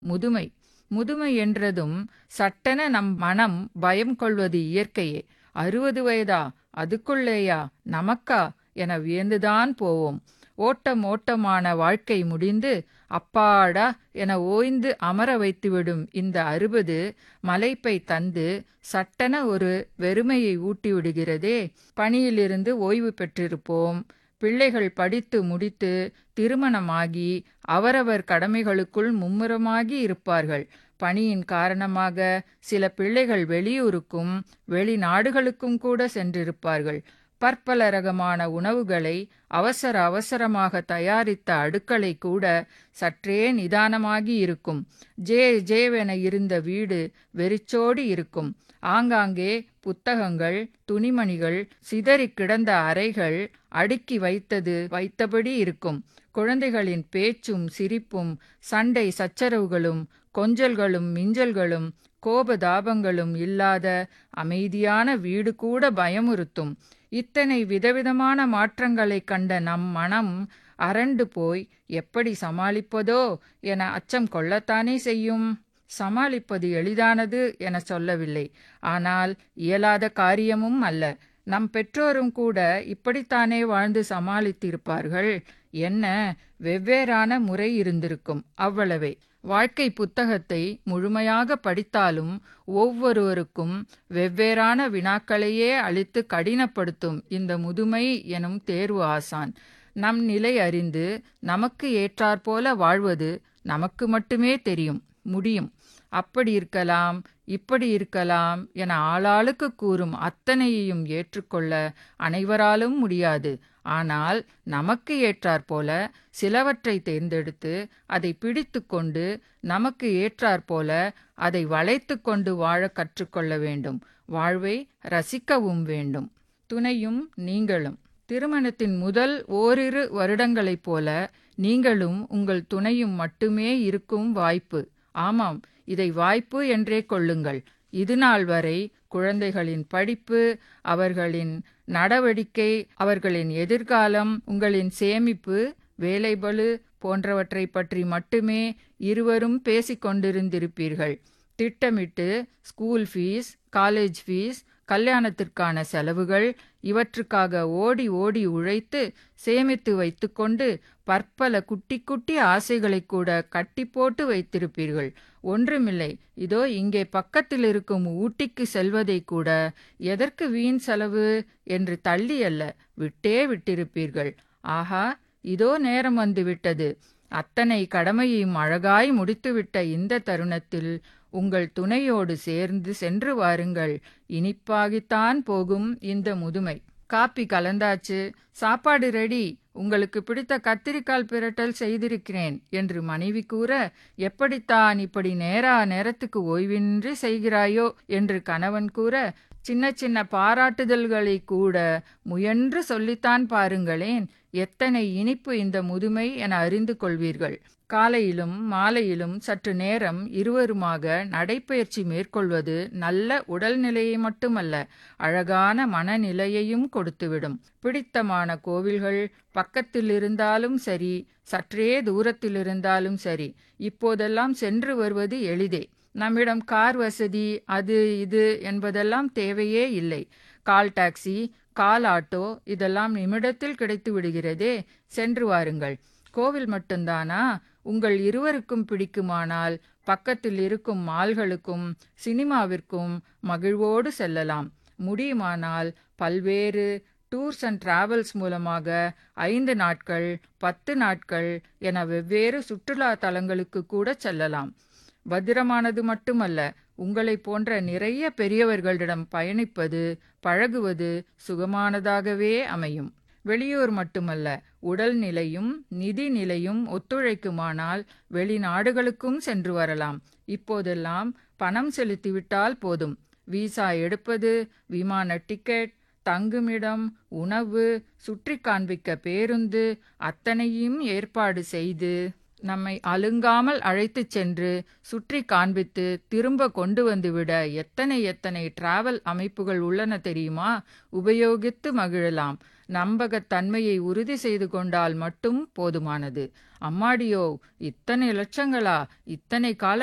முதுமை முதுமை என்றதும் சட்டென நம் மனம் பயம் கொள்வது இயற்கையே அறுபது வயதா அதுக்குள்ளேயா நமக்கா என வியந்துதான் போவோம் ஓட்டம் ஓட்டமான வாழ்க்கை முடிந்து அப்பாடா என ஓய்ந்து அமர வைத்துவிடும் இந்த அறுபது மலைப்பை தந்து சட்டென ஒரு வெறுமையை ஊட்டிவிடுகிறதே பணியிலிருந்து ஓய்வு பெற்றிருப்போம் பிள்ளைகள் படித்து முடித்து திருமணமாகி அவரவர் கடமைகளுக்குள் மும்முரமாகி இருப்பார்கள் பணியின் காரணமாக சில பிள்ளைகள் வெளியூருக்கும் வெளிநாடுகளுக்கும் கூட சென்றிருப்பார்கள் பற்பல ரகமான உணவுகளை அவசர அவசரமாக தயாரித்த அடுக்களை கூட சற்றே நிதானமாகி இருக்கும் ஜே ஜேவென இருந்த வீடு வெறிச்சோடி இருக்கும் ஆங்காங்கே புத்தகங்கள் துணிமணிகள் சிதறி கிடந்த அறைகள் அடுக்கி வைத்தது வைத்தபடி இருக்கும் குழந்தைகளின் பேச்சும் சிரிப்பும் சண்டை சச்சரவுகளும் கொஞ்சல்களும் மிஞ்சல்களும் கோபதாபங்களும் இல்லாத அமைதியான வீடு கூட பயமுறுத்தும் இத்தனை விதவிதமான மாற்றங்களைக் கண்ட நம் மனம் அரண்டு போய் எப்படி சமாளிப்பதோ என அச்சம் கொள்ளத்தானே செய்யும் சமாளிப்பது எளிதானது என சொல்லவில்லை ஆனால் இயலாத காரியமும் அல்ல நம் பெற்றோரும் கூட இப்படித்தானே வாழ்ந்து சமாளித்திருப்பார்கள் என்ன வெவ்வேறான முறை இருந்திருக்கும் அவ்வளவே வாழ்க்கை புத்தகத்தை முழுமையாக படித்தாலும் ஒவ்வொருவருக்கும் வெவ்வேறான வினாக்களையே அளித்து கடினப்படுத்தும் இந்த முதுமை எனும் தேர்வு ஆசான் நம் நிலை அறிந்து நமக்கு ஏற்றாற்போல வாழ்வது நமக்கு மட்டுமே தெரியும் முடியும் அப்படி இருக்கலாம் இப்படி இருக்கலாம் என ஆளாளுக்கு கூறும் அத்தனையையும் ஏற்றுக்கொள்ள அனைவராலும் முடியாது ஆனால் நமக்கு ஏற்றாற்போல சிலவற்றை தேர்ந்தெடுத்து அதை பிடித்து கொண்டு நமக்கு ஏற்றாற்போல அதை வளைத்து கொண்டு வாழ கற்றுக்கொள்ள வேண்டும் வாழ்வை ரசிக்கவும் வேண்டும் துணையும் நீங்களும் திருமணத்தின் முதல் ஓரிரு வருடங்களைப் போல நீங்களும் உங்கள் துணையும் மட்டுமே இருக்கும் வாய்ப்பு ஆமாம் இதை வாய்ப்பு என்றே கொள்ளுங்கள் இது நாள் வரை குழந்தைகளின் படிப்பு அவர்களின் நடவடிக்கை அவர்களின் எதிர்காலம் உங்களின் சேமிப்பு வேலைபளு போன்றவற்றை பற்றி மட்டுமே இருவரும் பேசிக் கொண்டிருந்திருப்பீர்கள் திட்டமிட்டு ஸ்கூல் ஃபீஸ் காலேஜ் ஃபீஸ் கல்யாணத்திற்கான செலவுகள் இவற்றுக்காக ஓடி ஓடி உழைத்து சேமித்து வைத்துக்கொண்டு பற்பல குட்டி குட்டி ஆசைகளை கூட கட்டி போட்டு வைத்திருப்பீர்கள் ஒன்றுமில்லை இதோ இங்கே பக்கத்தில் இருக்கும் ஊட்டிக்கு செல்வதை கூட எதற்கு வீண் செலவு என்று தள்ளி அல்ல விட்டே விட்டிருப்பீர்கள் ஆஹா இதோ நேரம் வந்து விட்டது அத்தனை கடமையையும் அழகாய் முடித்துவிட்ட இந்த தருணத்தில் உங்கள் துணையோடு சேர்ந்து சென்று வாருங்கள் இனிப்பாகித்தான் போகும் இந்த முதுமை காப்பி கலந்தாச்சு சாப்பாடு ரெடி உங்களுக்கு பிடித்த கத்திரிக்கால் பிரட்டல் செய்திருக்கிறேன் என்று மனைவி கூற எப்படித்தான் இப்படி நேரா நேரத்துக்கு ஓய்வின்றி செய்கிறாயோ என்று கணவன் கூற சின்ன சின்ன பாராட்டுதல்களை கூட முயன்று சொல்லித்தான் பாருங்களேன் எத்தனை இனிப்பு இந்த முதுமை என அறிந்து கொள்வீர்கள் காலையிலும் மாலையிலும் சற்று நேரம் இருவருமாக நடைப்பயிற்சி மேற்கொள்வது நல்ல உடல்நிலையை மட்டுமல்ல அழகான மனநிலையையும் கொடுத்துவிடும் பிடித்தமான கோவில்கள் பக்கத்தில் இருந்தாலும் சரி சற்றே தூரத்தில் இருந்தாலும் சரி இப்போதெல்லாம் சென்று வருவது எளிதே நம்மிடம் கார் வசதி அது இது என்பதெல்லாம் தேவையே இல்லை கால் டாக்ஸி கால் ஆட்டோ இதெல்லாம் நிமிடத்தில் கிடைத்து விடுகிறதே சென்று வாருங்கள் கோவில் மட்டும்தானா உங்கள் இருவருக்கும் பிடிக்குமானால் பக்கத்தில் இருக்கும் மால்களுக்கும் சினிமாவிற்கும் மகிழ்வோடு செல்லலாம் முடியுமானால் பல்வேறு டூர்ஸ் அண்ட் டிராவல்ஸ் மூலமாக ஐந்து நாட்கள் பத்து நாட்கள் என வெவ்வேறு சுற்றுலா தலங்களுக்கு கூட செல்லலாம் பத்திரமானது மட்டுமல்ல உங்களை போன்ற நிறைய பெரியவர்களிடம் பயணிப்பது பழகுவது சுகமானதாகவே அமையும் வெளியூர் மட்டுமல்ல உடல் நிலையும் நிதி நிலையும் ஒத்துழைக்குமானால் வெளிநாடுகளுக்கும் சென்று வரலாம் இப்போதெல்லாம் பணம் செலுத்திவிட்டால் போதும் விசா எடுப்பது விமான டிக்கெட் தங்குமிடம் உணவு சுற்றி காண்பிக்க பேருந்து அத்தனையும் ஏற்பாடு செய்து நம்மை அலுங்காமல் அழைத்துச் சென்று சுற்றி காண்பித்து திரும்ப கொண்டு வந்துவிட எத்தனை எத்தனை டிராவல் அமைப்புகள் உள்ளன தெரியுமா உபயோகித்து மகிழலாம் நம்பகத்தன்மையை உறுதி செய்து கொண்டால் மட்டும் போதுமானது அம்மாடியோ இத்தனை லட்சங்களா இத்தனை கால